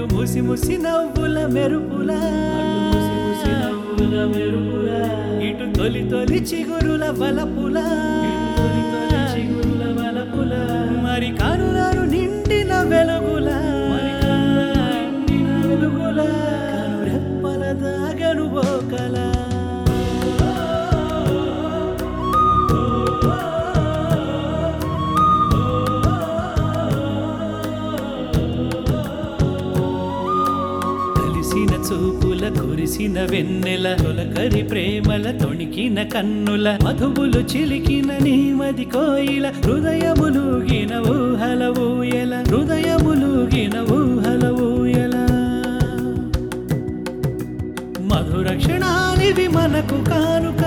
ముసి ముసి నవ్వుల మెరుపుల ఇటు తొలి తొలి చిగురుల వలపుల మరి కనులను నిండిన వెలుగుల వెలుగుల కనురెప్పల దాగను బోకల కలిసిన చూపుల కురిసిన వెన్నెల తొలకరి ప్రేమల తొణికిన కన్నుల మధువులు చిలికిన నీమది కోయిల హృదయములుగిన ఊహల ఊయల హృదయములుగిన ఊహల ఊయల మధుర క్షణాలివి మనకు కానుక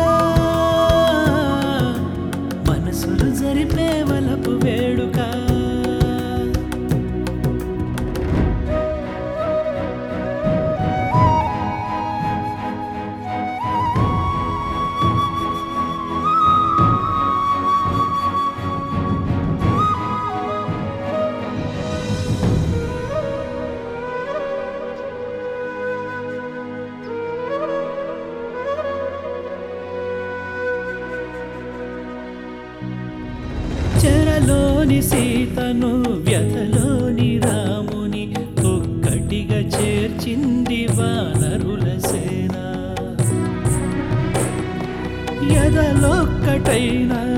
మనసులు జరిపే వలపు వేడుక చెరలోని సీతను వ్యతలోని రాముని ఒక్కటిగా చేర్చింది వానరుల సేన ఎదలొక్కటైన